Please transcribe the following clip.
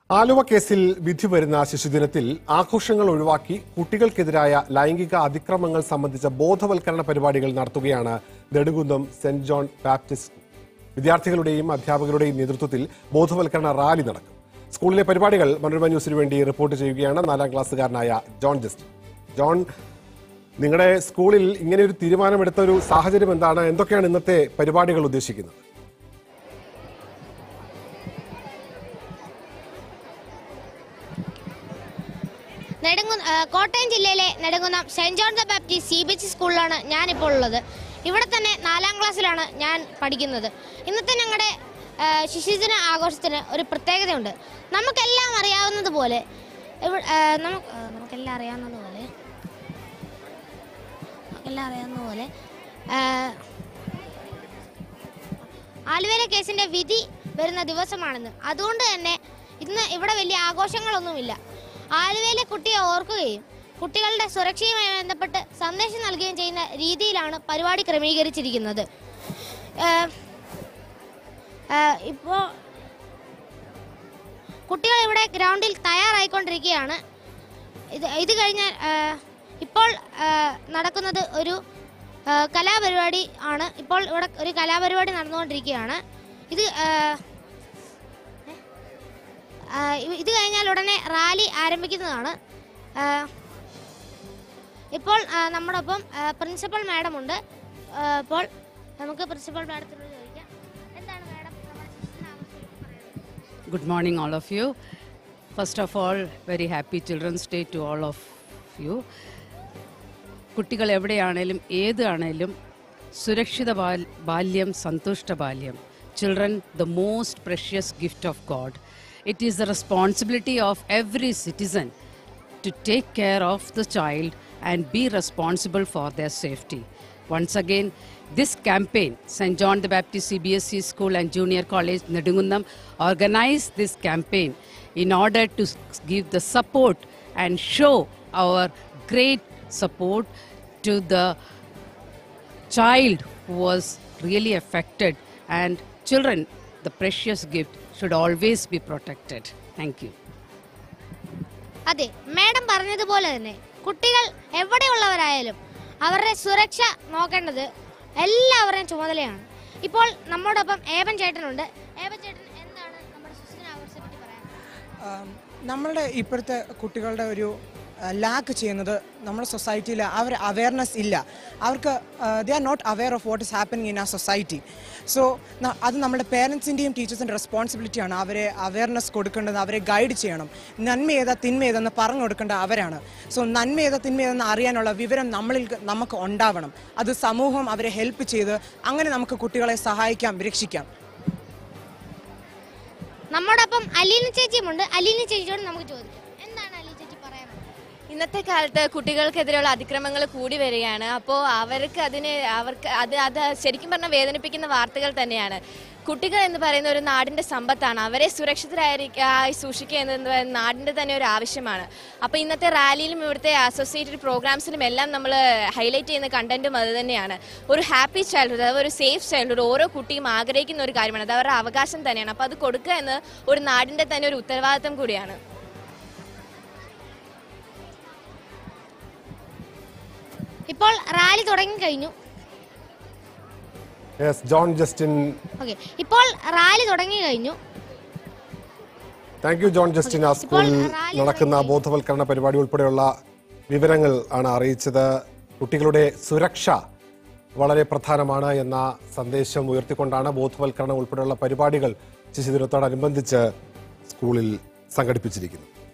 ആലുവ കേസിൽ വിധി വരുന്ന ശിശുദിനത്തിൽ ആഘോഷങ്ങൾ ഒഴിവാക്കി കുട്ടികൾക്കെതിരായ ലൈംഗിക അതിക്രമങ്ങൾ സംബന്ധിച്ച ബോധവൽക്കരണ പരിപാടികൾ നടത്തുകയാണ് നെടുകുന്നം സെന്റ് ജോൺ ബാപ്റ്റിസ്റ്റ് വിദ്യാർത്ഥികളുടെയും അധ്യാപകരുടെയും നേതൃത്വത്തിൽ ബോധവൽക്കരണ റാലി നടക്കും സ്കൂളിലെ പരിപാടികൾ മനോരമ ന്യൂസിന് വേണ്ടി റിപ്പോർട്ട് ചെയ്യുകയാണ് നാലാം ക്ലാസ്സുകാരനായ ജോൺ ജസ്റ്റിൻ ജോൺ നിങ്ങളുടെ സ്കൂളിൽ ഇങ്ങനെ ഒരു തീരുമാനമെടുത്ത ഒരു സാഹചര്യം എന്താണ് എന്തൊക്കെയാണ് ഇന്നത്തെ പരിപാടികൾ ഉദ്ദേശിക്കുന്നത് നെടുങ്കു ആ, കോട്ടയം ജില്ലയിലെ Nedumkunnam saint John the Baptist C B H സ്കൂളിലാണ് ഞാനിപ്പോൾ ഉള്ളത് ഇവിടെ തന്നെ നാലാം ക്ലാസ്സിലാണ് ഞാൻ പഠിക്കുന്നത് ഇന്നത്തെ ഞങ്ങളുടെ ആ, ശിശുദിന ആഘോഷത്തിന് ഒരു പ്രത്യേകതയുണ്ട് നമുക്കെല്ലാം അറിയാവുന്നതുപോലെ ഇവ- ആ, നമുക്ക് ആ, നമുക്കെല്ലാം അറിയാവുന്നതുപോലെ നമുക്കെല്ലാം അറിയാവുന്നതുപോലെ ആ, ആലുവയിലെ കേസിന്റെ വിധി വരുന്ന ദിവസമാണെന്ന് അതുകൊണ്ട് തന്നെ ഇന്ന് ഇവിടെ വലിയ ആഘോഷങ്ങളൊന്നുമില്ല ആലുവയിലെ കുട്ടിയെ ഓർക്കുകയും കുട്ടികളുടെ സുരക്ഷയുമായി ബന്ധപ്പെട്ട് സന്ദേശം നൽകുകയും ചെയ്യുന്ന രീതിയിലാണ് പരിപാടി ക്രമീകരിച്ചിരിക്കുന്നത് ഏഹ്, ഏഹ്, ഇപ്പോൾ കുട്ടികൾ ഇവിടെ ഗ്രൗണ്ടിൽ തയ്യാറായിക്കൊണ്ടിരിക്കുകയാണ് ഇത് ഇത് കഴിഞ്ഞാൽ ഏഹ്, ഇപ്പോൾ ഏഹ്, നടക്കുന്നത് ഒരു ഏഹ്, കലാപരിപാടി ആണ് ഇപ്പോൾ ഇവിടെ ഒരു കലാപരിപാടി നടന്നുകൊണ്ടിരിക്കുകയാണ് ഇത് ഏഹ്, ഏഹ്, ഇ- ഇത് കഴിഞ്ഞാൽ ഉടനെ റാലി ആരംഭിക്കുന്നതാണ് ഏഹ്, ഇപ്പോൾ ഏഹ്, നമ്മോടൊപ്പം ഏഹ്, പ്രിൻസിപ്പൽ മാഡം ഉണ്ട് ഏഹ്, ഇപ്പോൾ നമുക്ക് പ്രിൻസിപ്പൽ മാഡത്തിനോട് ചോദിക്കാം എന്താണ് മാഡം നമ്മുടെ ശിശുദിന ആഘോഷത്തിൽ പറയുന്നത് Good morning, all of you. First of all, very happy Children's Day to all of you. കുട്ടികൾ എവിടെയാണേലും ഏത് ആണേലും സുരക്ഷിത ബാൽ- ബാല്യം സന്തുഷ്ട ബാല്യം children the most precious gift of God it is the responsibility of every citizen to take care of the child and be responsible for their safety. Once again, this campaign, St. John the Baptist CBSE School and Junior College Nedungundam organized this campaign in order to s- give the support and show our great support to the child who was really affected and children the precious gift should always be protected thank you അതെ madam പറഞ്ഞതുപോലെ തന്നെ കുട്ടികൾ എവിടെയുള്ളവരായാലും അവരുടെ സുരക്ഷ നോക്കേണ്ടത് എല്ലാവരുടെയും ചുമതലയാണ് ഇപ്പോൾ നമ്മോടൊപ്പം ഏവൻ ചേട്ടനുണ്ട് ഏവൻ ചേട്ടൻ എന്താണ് നമ്മുടെ സുസ്ഥിര ആഘോഷത്തെ പറ്റി പറയാൻ ആം, നമ്മളുടെ ഇപ്പോഴത്തെ കുട്ടികളുടെ ഒരു ലാക്ക് ചെയ്യുന്നത് നമ്മുടെ സൊസൈറ്റിയിൽ അവർ അവയർനെസ് ഇല്ല അവർക്ക് they are not aware of what is happening in ആ സൊസൈറ്റി സോ അത് നമ്മുടെ പേരൻസിൻ്റെയും ടീച്ചേഴ്സിൻ്റെ റെസ്പോൺസിബിലിറ്റിയാണ് അവരെ അവയർനെസ് കൊടുക്കേണ്ടത് അവരെ ഗൈഡ് ചെയ്യണം നന്മ ഏതാ തിന്മ ഏതെന്ന് പറഞ്ഞു കൊടുക്കേണ്ട അവരാണ് സോ നന്മ ഏതാ തിന്മ ഏതെന്ന് അറിയാനുള്ള വിവരം നമ്മളിൽ നമുക്ക് ഉണ്ടാവണം അത് സമൂഹം അവരെ ഹെൽപ്പ് ചെയ്ത് അങ്ങനെ നമുക്ക് കുട്ടികളെ സഹായിക്കാം രക്ഷിക്കാം നമ്മോടൊപ്പം അലീന ചേച്ചിയുമുണ്ട് അലീന ചേച്ചിയോട് നമുക്ക് ചോദിക്കാം എന്താണ് അലീന ചേച്ചി പറയാനുള്ളത് ഇന്നത്തെ കാലത്ത് കുട്ടികൾക്കെതിരെയുള്ള അതിക്രമങ്ങൾ കൂടി വരികയാണ് അപ്പോൾ അവർക്ക് അതിന് അവർക്ക് അത് അത് ശരിക്കും പറഞ്ഞാൽ വേദനിപ്പിക്കുന്ന വാർത്തകൾ തന്നെയാണ് കുട്ടികൾ എന്ന് പറയുന്ന ഒരു നാടിന്റെ സമ്പത്താണ് അവരെ സുരക്ഷിതരായി സൂക്ഷിക്കുക എന്നത് നാടിന്റെ തന്നെ ഒരു ആവശ്യമാണ് അപ്പോൾ ഇന്നത്തെ റാലിയിലും ഇവിടുത്തെ അസോസിയേറ്റഡ് പ്രോഗ്രാംസിലും എല്ലാം നമ്മൾ ഹൈലൈറ്റ് ചെയ്യുന്ന കണ്ടന്റും അത് തന്നെയാണ് ഒരു ഹാപ്പി ചൈൽഡ്ഹുഡ് അതായത് ഒരു സേഫ് ചൈൽഡ്ഹുഡ് ഓരോ കുട്ടിയും ആഗ്രഹിക്കുന്ന ഒരു കാര്യമാണ് അത് അവരുടെ അവകാശം തന്നെയാണ് അപ്പോൾ അത് കൊടുക്കുക എന്ന് ഒരു നാടിന്റെ തന്നെ ഒരു ഉത്തരവാദിത്തം കൂടിയാണ് ഇപ്പോൾ റാലി തുടങ്ങിക്കഴിഞ്ഞു യെസ് ജോൺ ജസ്റ്റിൻ ഓക്കെ ഇപ്പോൾ റാലി തുടങ്ങി കഴിഞ്ഞു താങ്ക് യു ജോൺ ജസ്റ്റിൻ ആ സ്കൂളിൽ റാലി നടക്കുന്ന ബോധവൽക്കരണ പരിപാടി ഉൾപ്പെടെയുള്ള വിവരങ്ങൾ ആണ് അറിയിച്ചത് കുട്ടികളുടെ സുരക്ഷ വളരെ പ്രധാനമാണ് എന്ന സന്ദേശം ഉയർത്തിക്കൊണ്ടാണ് ബോധവൽക്കരണം ഉൾപ്പെടെയുള്ള പരിപാടികൾ ശിശുദിനത്തോടനുബന്ധിച്ച് സ്കൂളിൽ സംഘടിപ്പിച്ചിരിക്കുന്നത്